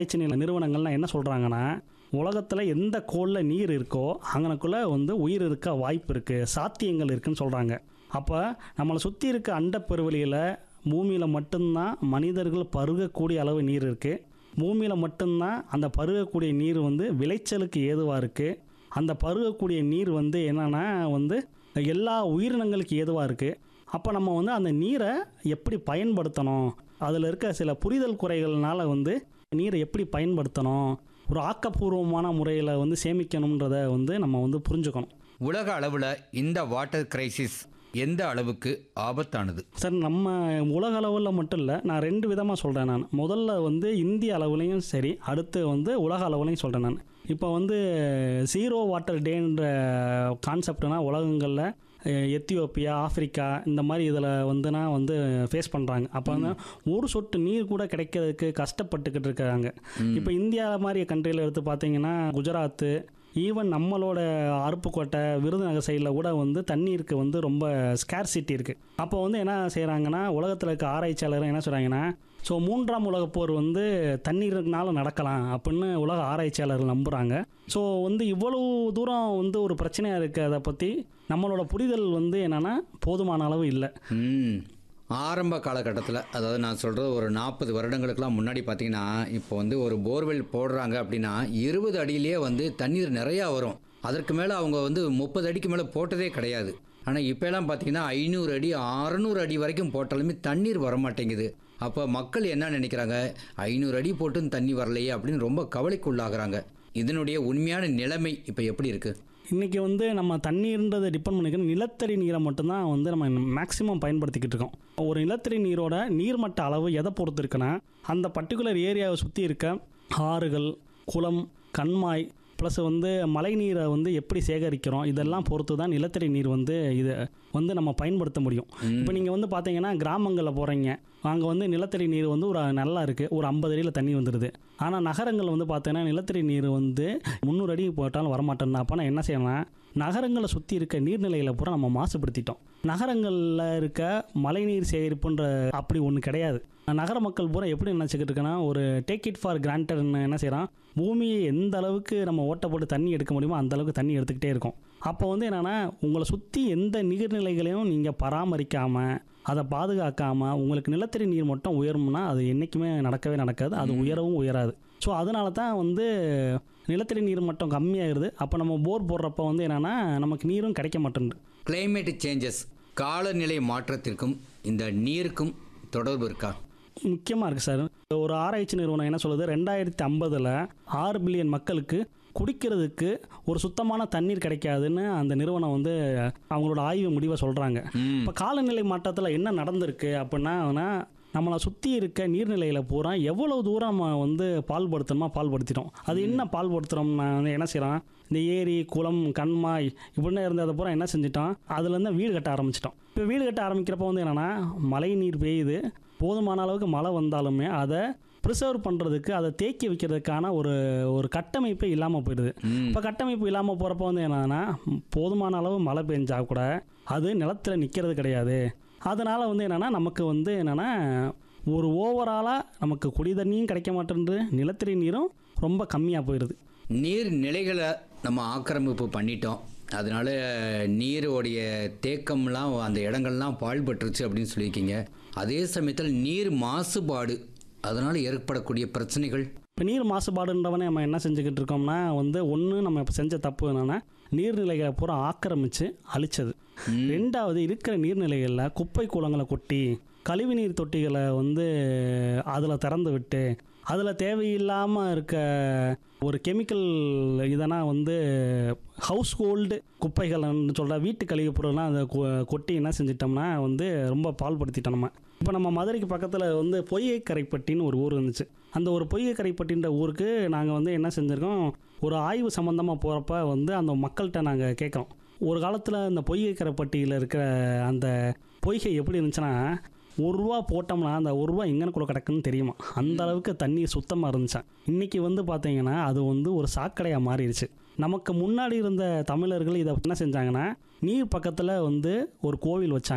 ஆராய்ச்சி நில நிறுவனங்கள்லாம் என்ன சொல்கிறாங்கன்னா உலகத்தில் எந்த கோளில் நீர் இருக்கோ அங்கனக்குள்ளே வந்து உயிர் இருக்க வாய்ப்பு இருக்குது சாத்தியங்கள் இருக்குன்னு சொல்கிறாங்க அப்போ நம்மளை சுற்றி இருக்க அண்டப்பெருவெளியில் பூமியில் மட்டும்தான் மனிதர்கள் பருகக்கூடிய அளவு நீர் இருக்குது பூமியில் மட்டும்தான் அந்த பருகக்கூடிய நீர் வந்து விளைச்சலுக்கு ஏதுவாக இருக்குது அந்த பருகக்கூடிய நீர் வந்து என்னென்னா வந்து எல்லா உயிரினங்களுக்கு ஏதுவாக இருக்குது அப்போ நம்ம வந்து அந்த நீரை எப்படி பயன்படுத்தணும் அதில் இருக்க சில புரிதல் குறைகள்னால வந்து நீரை எப்படி பயன்படுத்தணும் ஒரு ஆக்கப்பூர்வமான முறையில் வந்து சேமிக்கணுன்றத வந்து நம்ம வந்து புரிஞ்சுக்கணும் உலக அளவில் இந்த வாட்டர் கிரைசிஸ் எந்த அளவுக்கு ஆபத்தானது சார் நம்ம உலக அளவில் மட்டும் இல்லை நான் ரெண்டு விதமாக சொல்கிறேன் நான் முதல்ல வந்து இந்திய அளவுலையும் சரி அடுத்து வந்து உலக அளவுலையும் சொல்கிறேன் நான் இப்போ வந்து ஜீரோ வாட்டர் டேன்ற கான்செப்ட்னா உலகங்களில் அஹ், எத்தியோப்பியா ஆப்பிரிக்கா இந்த மாதிரி இதில் வந்துனா வந்து ஃபேஸ் பண்ணுறாங்க அப்போ வந்து ஒரு சொட்டு நீர் கூட கிடைக்கிறதுக்கு கஷ்டப்பட்டுக்கிட்டு இருக்காங்க இப்போ இந்தியா மாதிரி கண்ட்ரியில் எடுத்து பார்த்தீங்கன்னா குஜராத்து ஈவன் நம்மளோட அருப்புக்கோட்டை விருதுநகர் சைடில் கூட வந்து தண்ணீருக்கு வந்து ரொம்ப ஸ்கேர்சிட்டி இருக்குது அப்போ வந்து என்ன செய்கிறாங்கன்னா உலகத்தில் இருக்க ஆராய்ச்சியாளர் என்ன சொல்கிறாங்கன்னா ஸோ மூன்றாம் உலகப் போர் வந்து தண்ணீருக்குனால நடக்கலாம் அப்படின்னு உலக ஆராய்ச்சியாளர்கள் நம்புகிறாங்க ஸோ வந்து இவ்வளவு தூரம் வந்து ஒரு பிரச்சனையாக இருக்கிறத பற்றி நம்மளோட புரிதல் வந்து என்னென்னா போதுமான அளவு இல்லை ம் ஆரம்ப காலகட்டத்தில் அதாவது நான் சொல்கிறது ஒரு நாற்பது வருடங்களுக்கெல்லாம் முன்னாடி பார்த்தீங்கன்னா இப்போ வந்து ஒரு போர்வெல் போடுறாங்க அப்படின்னா இருபது அடியிலேயே வந்து தண்ணீர் நிறையா வரும் அதற்கு மேலே அவங்க வந்து முப்பது அடிக்கு மேலே போட்டதே கிடையாது ஆனால் இப்போலாம் பார்த்தீங்கன்னா ஐநூறு அடி அறநூறு அடி வரைக்கும் போட்டாலுமே தண்ணீர் வர மாட்டேங்குது அப்போ மக்கள் என்ன நினைக்கிறாங்க ஐநூறு அடி போட்டும் தண்ணி வரலையே அப்படின்னு ரொம்ப கவலைக்குள்ளாகிறாங்க இதனுடைய உண்மையான நிலைமை இப்போ எப்படி இருக்குது இன்றைக்கி வந்து நம்ம தண்ணீர்ன்றதை டிபெண்ட் பண்ணிக்கணும் நிலத்தடி நீரை மட்டும்தான் வந்து நம்ம மேக்ஸிமம் பயன்படுத்திக்கிட்டு இருக்கோம் ஒரு நிலத்தடி நீரோட நீர்மட்ட அளவு எதை பொறுத்து இருக்குன்னா அந்த பர்டிகுலர் ஏரியாவை சுற்றி இருக்க ஆறுகள் குளம் கண்மாய் ப்ளஸ் வந்து மழை நீரை வந்து எப்படி சேகரிக்கிறோம் இதெல்லாம் பொறுத்து தான் நிலத்தடி நீர் வந்து இது வந்து நம்ம பயன்படுத்த முடியும் இப்போ நீங்கள் வந்து பார்த்தீங்கன்னா கிராமங்களில் போகிறீங்க அங்கே வந்து நிலத்தடி நீர் வந்து ஒரு நல்லா இருக்குது ஒரு ஐம்பது அடியில் தண்ணி வந்துடுது ஆனால் நகரங்கள் வந்து பார்த்தீங்கன்னா நிலத்தடி நீர் வந்து முந்நூறு அடி போட்டாலும் வரமாட்டேன்னா அப்போ நான் என்ன செய்யலாம் நகரங்களை சுற்றி இருக்க நீர்நிலைகளை பூரா நம்ம மாசுபடுத்திட்டோம் நகரங்களில் இருக்க மழைநீர் சேகரிப்புன்ற அப்படி ஒன்று கிடையாது நகர மக்கள் பூரா எப்படி நினச்சிக்கிட்டு இருக்கேன்னா ஒரு டேக் இட் ஃபார் கிராண்டட்னு என்ன செய்கிறான் பூமியை எந்த அளவுக்கு நம்ம ஓட்ட போட்டு தண்ணி எடுக்க முடியுமோ அந்த அளவுக்கு தண்ணி எடுத்துக்கிட்டே இருக்கும் அப்போ வந்து என்னென்னா உங்களை சுற்றி எந்த நீர்நிலைகளையும் நீங்கள் பராமரிக்காமல் அதை பாதுகாக்காமல் உங்களுக்கு நிலத்தடி நீர் மட்டும் உயரும்னா அது என்றைக்குமே நடக்கவே நடக்காது அது உயரவும் உயராது ஸோ அதனால தான் வந்து நிலத்தடி நீர் மட்டும் கம்மியாகிடுது அப்போ நம்ம போர் போடுறப்ப வந்து என்னென்னா நமக்கு நீரும் கிடைக்க மாட்டேங்குது கிளைமேட் சேஞ்சஸ் காலநிலை மாற்றத்திற்கும் இந்த நீருக்கும் தொடர்பு இருக்கா முக்கியமாக இருக்குது சார் ஒரு ஆராய்ச்சி நிறுவனம் என்ன சொல்லுது ரெண்டாயிரத்தி ஐம்பதில் ஆறு பில்லியன் மக்களுக்கு குடிக்கிறதுக்கு ஒரு சுத்தமான தண்ணீர் கிடைக்காதுன்னு அந்த நிறுவனம் வந்து அவங்களோட ஆய்வு முடிவை சொல்கிறாங்க ம் இப்போ காலநிலை மாற்றத்தில் என்ன நடந்திருக்கு அப்படின்னா நம்மளை சுற்றி இருக்க நீர்நிலையில் பூரா எவ்வளவு தூரம் நம்ம வந்து பால்படுத்தணுமா பால்படுத்திட்டோம் அது என்ன பால்படுத்துகிறோம்னா வந்து என்ன செய்கிறோம் இந்த ஏரி குளம் கண்மாய் இப்படின்னு இருந்ததை பூரா என்ன செஞ்சிட்டோம் அதுலேருந்து வீடு கட்ட ஆரம்பிச்சிட்டோம் இப்போ வீடு கட்ட ஆரம்பிக்கிறப்ப வந்து என்னென்னா மழை நீர் பெய்யுது போதுமான அளவுக்கு மழை வந்தாலுமே அதை ப்ரிசர்வ் பண்ணுறதுக்கு அதை தேக்கி வைக்கிறதுக்கான ஒரு ஒரு கட்டமைப்பே இல்லாமல் போயிடுது ம் இப்போ கட்டமைப்பு இல்லாமல் போகிறப்ப வந்து என்னன்னா போதுமான அளவு மழை பெஞ்சா கூட அது நிலத்தில் நிற்கிறது கிடையாது அதனால் வந்து என்னென்னா நமக்கு வந்து என்னென்னா ஒரு ஓவராலாக நமக்கு குடி தண்ணியும் கிடைக்க மாட்டேன்து நிலத்தடி நீரும் ரொம்ப கம்மியாக போயிடுது நீர் நிலைகளை நம்ம ஆக்கிரமிப்பு பண்ணிட்டோம் அதனால நீரோடைய தேக்கம்லாம் அந்த இடங்கள்லாம் பாழ்பட்டுருச்சு அப்படின்னு சொல்லியிருக்கீங்க அதே சமயத்தில் நீர் மாசுபாடு அதனால் ஏற்படக்கூடிய பிரச்சனைகள் இப்போ நீர் மாசுபாடுன்றவனே நம்ம என்ன செஞ்சுக்கிட்டு இருக்கோம்னா வந்து ஒன்று நம்ம இப்போ செஞ்ச தப்பு என்னென்னா நீர்நிலைகளை பூரா ஆக்கிரமித்து அழிச்சது ரெண்டாவது இருக்கிற நீர்நிலைகளில் குப்பை கூலங்களை கொட்டி கழிவுநீர் தொட்டிகளை வந்து அதில் திறந்து விட்டு அதில் தேவையில்லாமல் இருக்க ஒரு கெமிக்கல் இதெல்லாம் வந்து ஹவுஸ் ஹோல்டு குப்பைகள்னு சொல்கிற வீட்டு கழிவுப் பொருள்லாம் அதை கொ- கொட்டி என்ன செஞ்சிட்டோம்னா வந்து ரொம்ப பால்படுத்திட்டோம் நம்ம இப்போ நம்ம மதுரைக்கு பக்கத்தில் வந்து பொய்கை கரைப்பட்டின்னு ஒரு ஊர் இருந்துச்சு அந்த ஒரு பொய்கை கரைப்பட்டின்ற ஊருக்கு நாங்கள் வந்து என்ன செஞ்சுருக்கோம் ஒரு ஆய்வு சம்மந்தமாக போகிறப்ப வந்து அந்த மக்கள்கிட்ட நாங்கள் கேட்குறோம் ஒரு காலத்தில் இந்த பொய்கை கரைப்பட்டியில் இருக்கிற அந்த பொய்கை எப்படி இருந்துச்சுன்னா ஒரு ரூபா போட்டோம்னா அந்த ஒரு ரூபா எங்கனக்குள்ள கிடக்குன்னு தெரியுமா அந்த அளவுக்கு தண்ணீர் சுத்தமாக இருந்துச்சான் இன்னைக்கு வந்து பார்த்தீங்கன்னா அது வந்து ஒரு சாக்கடையாக மாறிடுச்சு நமக்கு முன்னாடி இருந்த தமிழர்கள் இதை என்ன செஞ்சாங்கன்னா நீர் பக்கத்தில் வந்து ஒரு கோவில் வச்சாங்க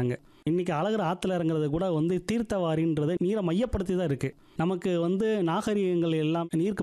இன்னைக்கு அழகர் ஆற்றுல இறங்குறது கூட வந்து தீர்த்தவாரின்றது நீரை மையப்படுத்தி தான் இருக்குது நமக்கு வந்து நாகரிகங்கள் எல்லாம் நீருக்கு